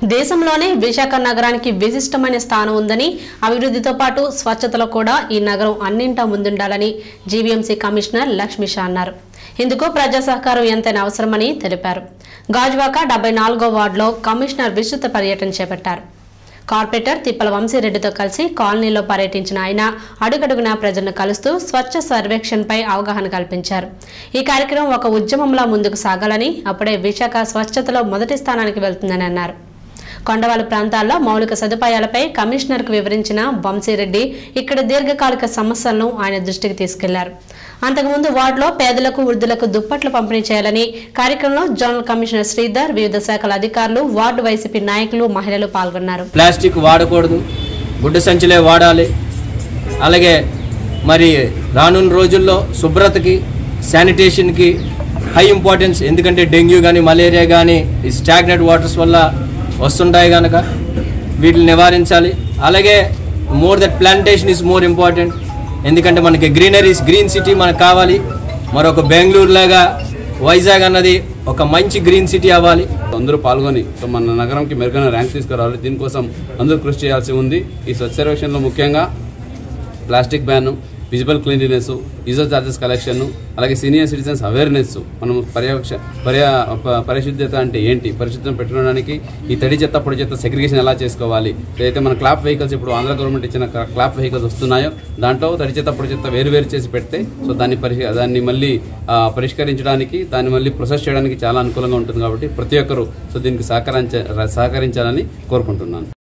దేశంలోనే విశాఖ నగరానికి విశిష్టమైన స్థానం ఉందని అభివృద్ధితో పాటు స్వచ్ఛతలో కూడా ఈ నగరం అన్నింటా ముందుండాలని జీవీఎంసీ కమిషనర్ లక్ష్మీ షా అన్నారు ఇందుకు ప్రజా సహకారం ఎంతైనా అవసరమని తెలిపారు గాజువాక డెబ్బై నాలుగో వార్డులో కమిషనర్ విస్తృత పర్యటన చేపట్టారు కార్పొరేటర్ తిప్పల వంశీరెడ్డితో కలిసి కాలనీలో పర్యటించిన ఆయన అడుగడుగునా ప్రజలను కలుస్తూ స్వచ్ఛ సర్వేక్షణపై అవగాహన కల్పించారు ఈ కార్యక్రమం ఒక ఉద్యమంలా ముందుకు సాగాలని అప్పుడే విశాఖ స్వచ్ఛతలో మొదటి స్థానానికి వెళ్తుందని అన్నారు కొండవాళ్ళ ప్రాంతాల్లో మౌలిక సదుపాయాలపై కమిషనర్కు వివరించిన వంశీరెడ్డి ఇక్కడ దీర్ఘకాలిక సమస్యలను ఆయన దృష్టికి తీసుకెళ్లారు అంతకుముందు వార్డులో పేదలకు వృద్ధులకు దుప్పట్లు పంపిణీ చేయాలని కార్యక్రమంలో జోనల్ కమిషనర్ శ్రీధర్ వివిధ శాఖల అధికారులు వార్డు వైసీపీ నాయకులు మహిళలు పాల్గొన్నారు ప్లాస్టిక్ వాడకూడదు గుడ్డ సంచులే వాడాలి అలాగే మరి రానున్న రోజుల్లో శుభ్రతకి శానిటేషన్కి హై ఇంపార్టెన్స్ ఎందుకంటే డెంగ్యూ కానీ మలేరియా కానీ ఈ స్టాగ్నెట్ వాటర్స్ వల్ల వస్తుంటాయి కనుక వీటిని నివారించాలి అలాగే more that plantation is more important ఎందుకంటే మనకి గ్రీనరీస్ గ్రీన్ సిటీ మనకు కావాలి మరొక బెంగళూరు లాగా వైజాగ్ అన్నది ఒక మంచి గ్రీన్ సిటీ అవ్వాలి అందరూ పాల్గొని సో మన నగరంకి మెరుగైన ర్యాంక్ తీసుకురావాలి దీనికోసం అందరూ కృషి చేయాల్సి ఉంది ఈ స్వచ్ఛ సర్వేక్షణలో ముఖ్యంగా plastic ban visible cleanliness user charges collection అలాగే సీనియర్ సిటిజన్స్ అవేర్నెస్ మనం పర్యవేక్ష పర్య ప- పరిశుద్ధత అంటే ఏంటి పరిశుద్ధం పెట్టుకోవడానికి ఈ తడి చెత్త పొడి చెత్త సెగ్రిగేషన్ ఎలా చేసుకోవాలి ఏదైతే మన క్లాప్ వెహికల్స్ ఇప్పుడు ఆంధ్ర గవర్నమెంట్ ఇచ్చిన క- క్లాప్ వెహికల్స్ వస్తున్నాయో దాంట్లో తడి చెత్త పొడి చెత్త వేరు వేరు చేసి పెడితే సో దాన్ని పరి దాన్ని మళ్ళీ ఆ, పరిష్కరించడానికి దాన్ని మళ్ళీ ప్రొసెస్ చేయడానికి చాలా అనుకూలంగా ఉంటుంది కాబట్టి ప్రతి ఒక్కరూ సో దీనికి సహకరించ సహకరించాలని కోరుకుంటున్నాను